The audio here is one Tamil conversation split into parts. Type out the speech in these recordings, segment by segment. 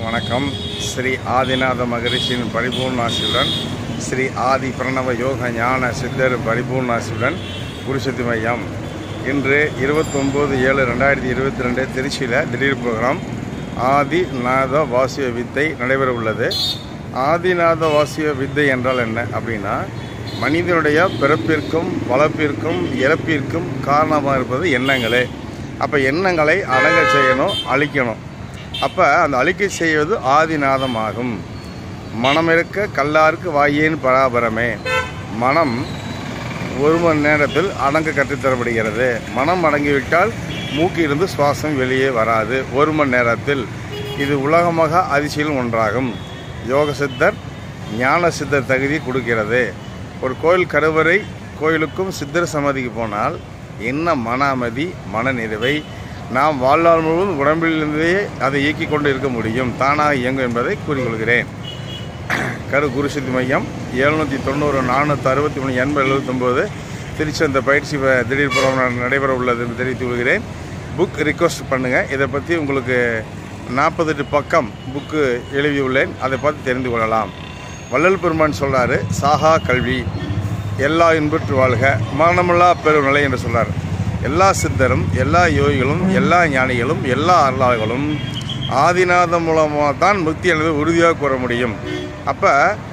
வணக்கம் ஸ்ரீ ஆதிநாத மகரிஷியின் பரிபூர்ணாசியுடன் ஸ்ரீ ஆதி பிரணவ யோக ஞான சித்தர் பரிபூர்ணாசியுடன் குருசக்தி மையம் இன்று இருபத்தொம்போது ஏழு ரெண்டாயிரத்தி இருபத்தி ரெண்டு திருச்சியில் திடீர் ப்ரோக்ராம் ஆதிநாத வாசிய வித்தை நடைபெற உள்ளது ஆதிநாத வாசிய வித்தை என்றால் என்ன அப்படின்னா மனிதனுடைய பிறப்பிற்கும் வளர்ப்பிற்கும் இறப்பிற்கும் காரணமாக இருப்பது எண்ணங்களே அப்போ எண்ணங்களை அடங்க செய்யணும் அழிக்கணும் அப்போ அந்த அழிக்க செய்வது ஆதிநாதமாகும் மனம் இருக்க கல்லாருக்கு வாயேன் பராபரமே மனம் ஒரு மணி நேரத்தில் அடங்க கற்றுத்தரப்படுகிறது மனம் அடங்கிவிட்டால் மூக்கிலிருந்து சுவாசம் வெளியே வராது ஒரு மணி நேரத்தில் இது உலகமாக அதிசயம் ஒன்றாகும் யோக சித்தர் ஞான சித்தர் தகுதி கொடுக்கிறது ஒரு கோயில் கருவறை கோயிலுக்கும் சித்தர் சமாதிக்கு போனால் என்ன மன அமைதி மன நிறைவை நாம் வாழ்நாள் முழுவதும் உடம்பிலிருந்தே அதை இயக்கிக் கொண்டு இருக்க முடியும் தானாக இயங்கும் என்பதை கூறிக்கொள்கிறேன் கரு குருசக்தி மையம் எழுநூற்றி தொண்ணூறு நானூற்றி அறுபத்தி மூணு எண்பது எழுபத்தொம்போது திருச்சி அந்த பயிற்சி வ- திடீர் புறம் நடைபெற உள்ளது என்று தெரிவித்துக் கொள்கிறேன் புக் ரிக்வஸ்ட் பண்ணுங்கள் இதை பற்றி உங்களுக்கு நாற்பத்தெட்டு பக்கம் புக்கு எழுதியுள்ளேன் அதை பார்த்து தெரிந்து கொள்ளலாம் வள்ளல் பெருமான் சொல்கிறாரு சாகா கல்வி எல்லா இன்புற்று வாழ்க மரணமில்லா பெருநிலை என்று சொல்றார் எல்லா சித்தரும் எல்லா யோகிகளும் எல்லா ஞானிகளும் எல்லா அருளாளர்களும் ஆதிநாதம் மூலமாக தான் முக்தி என்பதை உறுதியாக கூற முடியும் அப்போ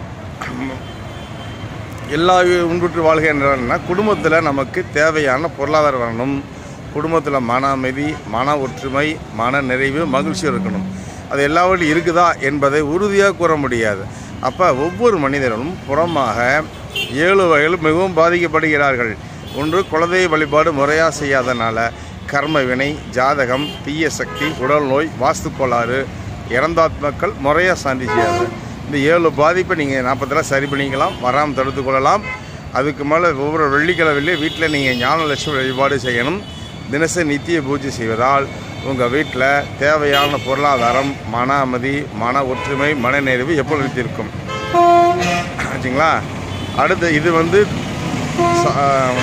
எல்லா உண்புற்று வாழ்க என்றால்னா குடும்பத்தில் நமக்கு தேவையான பொருளாதாரம் வரணும் குடும்பத்தில் மன அமைதி மன ஒற்றுமை மன நிறைவு மகிழ்ச்சி இருக்கணும் அது எல்லாவற்றிலும் இருக்குதா என்பதை உறுதியாக கூற முடியாது அப்போ ஒவ்வொரு மனிதரும் புறமாக ஏழு வகையில் மிகவும் பாதிக்கப்படுகிறார்கள் ஒன்று குலதெய்வ வழிபாடு முறையாக செய்யாதனால கர்ம வினை ஜாதகம் தீய சக்தி உடல் நோய் வாஸ்து கோளாறு இறந்தாத்மக்கள் முறையாக சாந்தி செய்யாது இந்த ஏழு பாதிப்பை நீங்கள் நாற்பத்தில் சரி பண்ணிக்கலாம் வராமல் தடுத்து கொள்ளலாம் அதுக்கு மேலே ஒவ்வொரு வெள்ளிக்கிழமையிலே வீட்டில் நீங்கள் ஞானலட்சுமி வழிபாடு செய்யணும் தினசரி நித்திய பூஜை செய்வதால் உங்கள் வீட்டில் தேவையான பொருளாதாரம் மன அமைதி மன ஒற்றுமை மன நிறைவு எப்போ நிறுத்தியிருக்கும் ஆச்சுங்களா அடுத்து இது வந்து ச-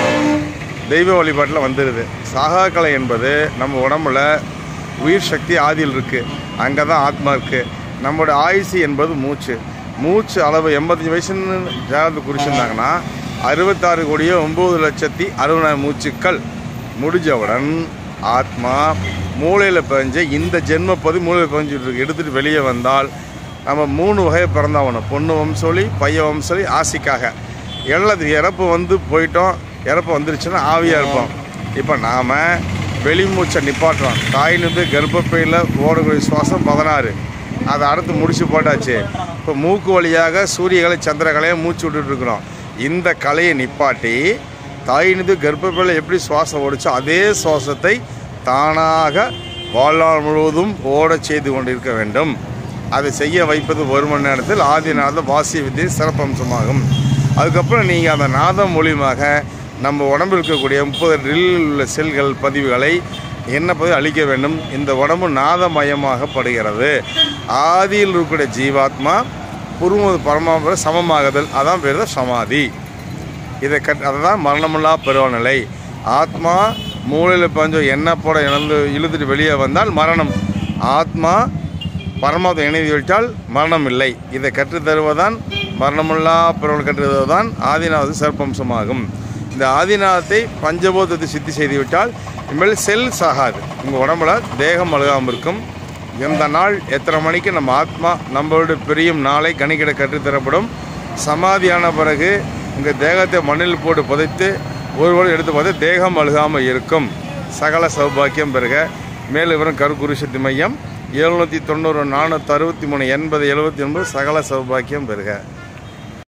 தெய்வ வழிபாட்டில் வந்துடுது சாகாக்கலை என்பது நம்ம உடம்புல உயிர் சக்தி ஆதியில் இருக்குது அங்கே தான் ஆத்மா இருக்குது நம்மளோட ஆயுசு என்பது மூச்சு மூச்சு அளவு எண்பத்தஞ்சு வயசுன்னு ஜாதகத்தை குறிச்சிருந்தாங்கன்னா அறுபத்தாறு கோடியே ஒம்பது லட்சத்தி அறுபதாயிரம் மூச்சுக்கள் முடிஞ்சவுடன் ஆத்மா மூளையில் பதிஞ்ச இந்த ஜென்ம பதி மூளையில் பதிஞ்சிட்டு இருக்கு எடுத்துகிட்டு வெளியே வந்தால் நம்ம மூணு வகையை பிறந்தாகணும் பொண்ணு வம்சொலி பைய வம்சொலி ஆசைக்காக எல்லாத்து இறப்பு வந்து போயிட்டோம் இறப்பு வந்துருச்சுன்னா ஆவியாக இருப்போம் இப்போ நாம் வெளிமூச்சை நிப்பாட்டுறோம் தாய் நின்று கர்ப்பப்பையில் ஓடக்கூடிய சுவாசம் பதினாறு அதை அடுத்து முடிச்சு போட்டாச்சு இப்போ மூக்கு வழியாக சூரியகலை சந்திரகலையை மூச்சு விட்டுட்டு இருக்கிறோம் இந்த கலையை நிப்பாட்டி தாயினது கர்ப்பப்பையில் எப்படி சுவாசம் ஓடிச்சோ அதே சுவாசத்தை தானாக வாழ்நாள் முழுவதும் ஓடச் செய்து கொண்டிருக்க வேண்டும் அதை செய்ய வைப்பது ஒரு மணி நேரத்தில் ஆதிநாத வாசிய வித்தியை சிறப்பம்சமாகும் அதுக்கப்புறம் நீங்கள் அந்த நாதம் மூலியமாக நம்ம உடம்பில் இருக்கக்கூடிய முப்பது ட்ரில் உள்ள செல்கள் பதிவுகளை என்ன பதிவு அழிக்க வேண்டும் இந்த உடம்பு நாதமயமாகப்படுகிறது ஆதியில் இருக்கக்கூடிய ஜீவாத்மா புரும பரமாபுர சமமாகுதல் அதான் பேர் தான் சமாதி இதை கட் அதுதான் மரணமில்லா பருவநிலை ஆத்மா மூளையில் பஞ்சு எண்ணெய் போட இழந்து இழுத்துட்டு வெளியே வந்தால் மரணம் ஆத்மா பரமாத்மா இணைந்து விட்டால் மரணம் இல்லை இதை கற்றுத் தருவதுதான் மரணமில்லா பருவல் கற்றுத் ஆதிநாத சிறப்பம்சமாகும் இந்த ஆதிநாதத்தை பஞ்சபூதத்தை சித்தி செய்து விட்டால் இனிமேல் செல் சாகாது உங்கள் உடம்புல தேகம் அழுகாமல் இருக்கும் எந்த நாள் எத்தனை மணிக்கு நம்ம ஆத்மா நம்மளோட பிரியும் நாளை கணிக்கிட கற்றுத்தரப்படும் சமாதியான பிறகு உங்கள் தேகத்தை மண்ணில் போட்டு புதைத்து ஒருவர் எடுத்து பார்த்து தேகம் அழுகாமல் இருக்கும் சகல சௌபாக்கியம் பெறுக மேலும் விவரம் கருக்குரு சக்தி மையம் எழுநூற்றி தொண்ணூறு நானூற்றி அறுபத்தி மூணு எண்பது எழுபத்தி ஒன்பது சகல சௌபாக்கியம் பெறுக